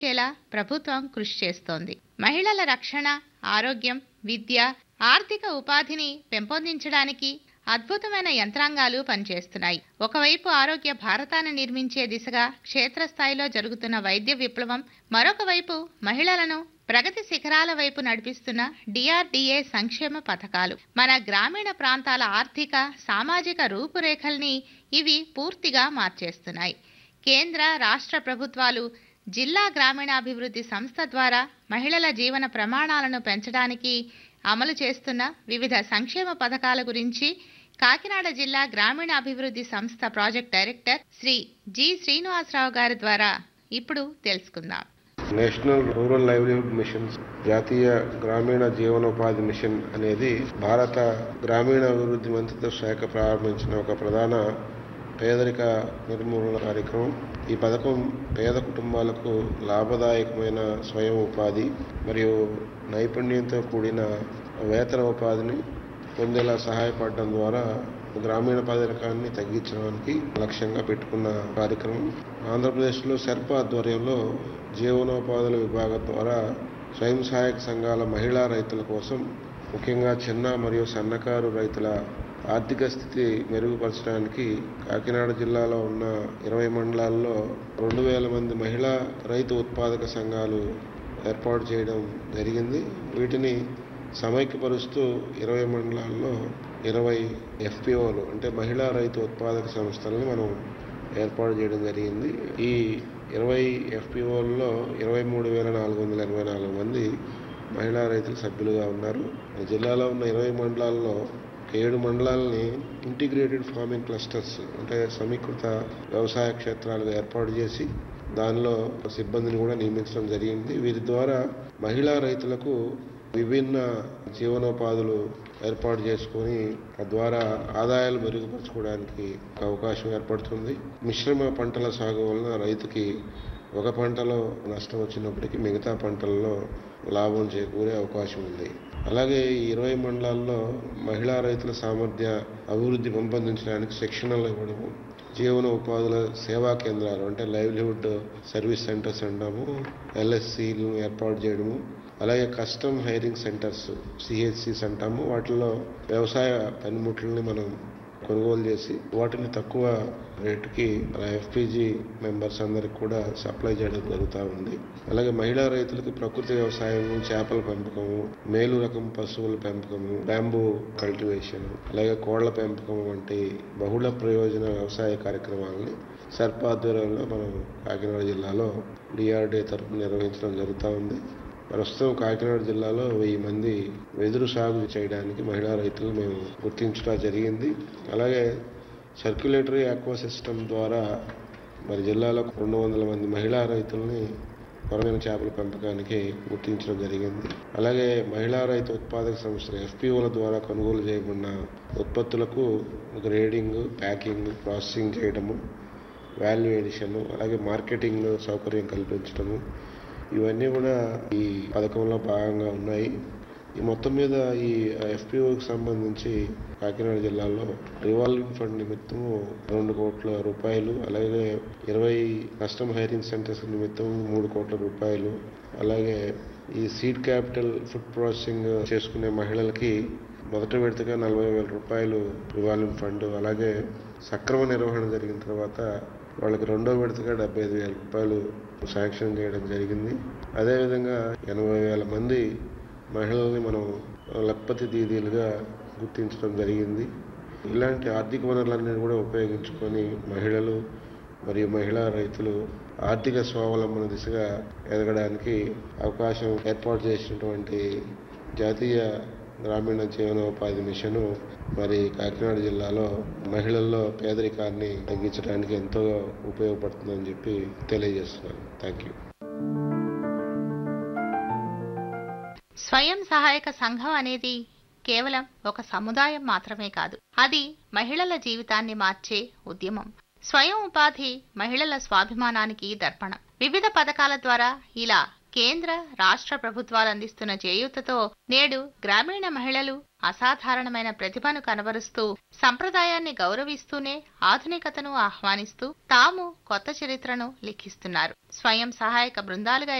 చేలా ప్రభుత్వం కృషి చేస్తోంది మహిళల రక్షణ ఆరోగ్యం విద్య ఆర్థిక ఉపాధిని పెంపొందించడానికి అద్భుతమైన యంత్రాంగాలు పనిచేస్తున్నాయి ఒకవైపు ఆరోగ్య భారతాన్ని నిర్మించే దిశగా క్షేత్రస్థాయిలో జరుగుతున్న వైద్య విప్లవం మరొక వైపు మహిళలను ప్రగతి శిఖరాల వైపు నడిపిస్తున్న డిఆర్డీఏ సంక్షేమ పథకాలు మన గ్రామీణ ప్రాంతాల ఆర్థిక సామాజిక రూపురేఖల్ని ఇవి పూర్తిగా మార్చేస్తున్నాయి కేంద్ర రాష్ట్ర ప్రభుత్వాలు జిల్లా గ్రామీణాభివృద్ధి సంస్థ ద్వారా మహిళల జీవన ప్రమాణాలను పెంచడానికి అమలు చేస్తున్న వివిధ సంక్షేమ పథకాల గురించి కాకినాడ జిల్లా గ్రామీణాభివృద్ధి సంస్థ project director Shri G Srinivasarao గారి ద్వారా ఇప్పుడు తెలుసుకుందాం నేషనల్ రూరల్ లైవ్లీహుడ్ మిషన్స్ జాతీయ గ్రామీణ జీవనోపాధి మిషన్ అనేది భారత గ్రామీణ అభివృద్ధి మంత్రిత్వ శాఖ ప్రారంభించిన ఒక ప్రధాన పేదరిక నిర్మూలన కార్యక్రమం ఈ పథకం పేద కుటుంబాలకు లాభదాయకమైన స్వయం ఉపాధి మరియు నైపుణ్యంతో కూడిన వేతన ఉపాధిని పొందేలా సహాయపడడం ద్వారా గ్రామీణ పేదరికాన్ని తగ్గించడానికి లక్ష్యంగా పెట్టుకున్న కార్యక్రమం ఆంధ్రప్రదేశ్లో సెర్ప ఆధ్వర్యంలో జీవనోపాధుల విభాగం ద్వారా స్వయం సహాయక సంఘాల మహిళా రైతుల కోసం ముఖ్యంగా చిన్న మరియు సన్నకారు రైతుల ఆర్థిక స్థితి మెరుగుపరచడానికి కాకినాడ జిల్లాలో ఉన్న ఇరవై మండలాల్లో రెండు వేల మంది మహిళా రైతు ఉత్పాదక సంఘాలు ఏర్పాటు చేయడం జరిగింది వీటిని సమైక్యపరుస్తూ ఇరవై మండలాల్లో ఇరవై ఎఫ్పిఓలు అంటే మహిళా రైతు ఉత్పాదక సంస్థలను మనం ఏర్పాటు చేయడం జరిగింది ఈ ఇరవై ఎఫ్పిఓల్లో ఇరవై మూడు వేల నాలుగు వందల ఎనభై నాలుగు మంది మహిళా రైతులు సభ్యులుగా ఉన్నారు జిల్లాలో ఉన్న ఇరవై మండలాల్లో ఏడు మండలాలని ఇంటిగ్రేటెడ్ ఫార్మింగ్ క్లస్టర్స్ అంటే సమీకృత వ్యవసాయ క్షేత్రాలుగా ఏర్పాటు చేసి దానిలో సిబ్బందిని కూడా నియమించడం జరిగింది వీరి ద్వారా మహిళా రైతులకు విభిన్న జీవనోపాధులు ఏర్పాటు చేసుకొని తద్వారా ఆదాయాలు మెరుగుపరచుకోవడానికి ఒక అవకాశం ఏర్పడుతుంది మిశ్రమ పంటల సాగు వలన రైతుకి ఒక పంటలో నష్టం వచ్చినప్పటికీ మిగతా పంటల్లో లాభం చేకూరే అవకాశం ఉంది అలాగే ఈ ఇరవై మండలాల్లో మహిళా రైతుల సామర్థ్య అభివృద్ధి పెంపొందించడానికి శిక్షణలు ఇవ్వడము జీవన ఉపాధుల సేవా కేంద్రాలు అంటే లైవ్లీహుడ్ సర్వీస్ సెంటర్స్ అంటాము ఎల్ఎస్సీలు ఏర్పాటు చేయడము అలాగే కస్టమ్ హైరింగ్ సెంటర్స్ సిహెచ్సిస్ అంటాము వాటిల్లో వ్యవసాయ పనిముట్లని మనం కొనుగోలు చేసి వాటిని తక్కువ రేటుకి ఎఫ్పిజి మెంబర్స్ అందరికి కూడా సప్లై చేయడం జరుగుతూ ఉంది అలాగే మహిళా రైతులకు ప్రకృతి వ్యవసాయం చేపల పెంపకము మేలు రకం పశువుల పెంపకము బ్యాంబూ కల్టివేషన్ అలాగే కోళ్ల పెంపకం వంటి బహుళ ప్రయోజన వ్యవసాయ కార్యక్రమాలని సర్ప ఆధ్వర్యంలో మనం కాకినాడ జిల్లాలో డిఆర్డీ తరఫున నిర్వహించడం జరుగుతూ ఉంది ప్రస్తుతం కాకినాడ జిల్లాలో వెయ్యి మంది వెదురు సాగు చేయడానికి మహిళా రైతులు మేము గుర్తించడం జరిగింది అలాగే సర్క్యులేటరీ ఆక్వా సిస్టమ్ ద్వారా మరి జిల్లాలో రెండు వందల మంది మహిళా రైతుల్ని కొరమైన చేపల పెంపకానికి గుర్తించడం జరిగింది అలాగే మహిళా రైతు ఉత్పాదక సంస్థలు ఎఫ్పిఓల ద్వారా కొనుగోలు చేయబడిన ఉత్పత్తులకు గ్రేడింగ్ ప్యాకింగ్ ప్రాసెసింగ్ చేయడము వాల్యూ ఎడిషన్ అలాగే మార్కెటింగ్ సౌకర్యం కల్పించడము ఇవన్నీ కూడా ఈ పథకంలో భాగంగా ఉన్నాయి ఈ మొత్తం మీద ఈ ఎఫ్పిఓకి సంబంధించి కాకినాడ జిల్లాలో రివాల్వింగ్ ఫండ్ నిమిత్తము రెండు కోట్ల రూపాయలు అలాగే ఇరవై కస్టమ్ హైరింగ్ సెంటర్స్ నిమిత్తం మూడు కోట్ల రూపాయలు అలాగే ఈ సీడ్ క్యాపిటల్ ఫుడ్ ప్రాసెసింగ్ చేసుకునే మహిళలకి మొదటి విడతగా నలభై వేల రూపాయలు రివాల్వింగ్ ఫండ్ అలాగే సక్రమ నిర్వహణ జరిగిన తర్వాత వాళ్ళకి రెండో విడతగా డెబ్బై ఐదు వేల రూపాయలు శాంక్షన్ చేయడం జరిగింది అదేవిధంగా ఎనభై వేల మంది మహిళల్ని మనం లక్పతి దీదీలుగా గుర్తించడం జరిగింది ఇలాంటి ఆర్థిక వనరులన్నీ కూడా ఉపయోగించుకొని మహిళలు మరియు మహిళా రైతులు ఆర్థిక స్వావలంబన దిశగా ఎదగడానికి అవకాశం ఏర్పాటు చేసినటువంటి జాతీయ గ్రామీణ జీవనోపాధి మిషను మరి కాకినాడ జిల్లాలో మహిళల్లో పేదరికాన్ని తగ్గించడానికి ఎంతో ఉపయోగపడుతుందని చెప్పి తెలియజేస్తున్నాను థ్యాంక్ యూ స్వయం సహాయక సంఘం అనేది కేవలం ఒక సముదాయం మాత్రమే కాదు అది మహిళల జీవితాన్ని మార్చే ఉద్యమం స్వయం ఉపాధి మహిళల స్వాభిమానానికి దర్పణం వివిధ పథకాల ద్వారా ఇలా కేంద్ర రాష్ట్ర ప్రభుత్వాలు అందిస్తున్న చేయూతతో నేడు గ్రామీణ మహిళలు అసాధారణమైన ప్రతిభను కనబరుస్తూ సంప్రదాయాన్ని గౌరవిస్తూనే ఆధునికతను ఆహ్వానిస్తూ తాము కొత్త చరిత్రను లిఖిస్తున్నారు స్వయం సహాయక బృందాలుగా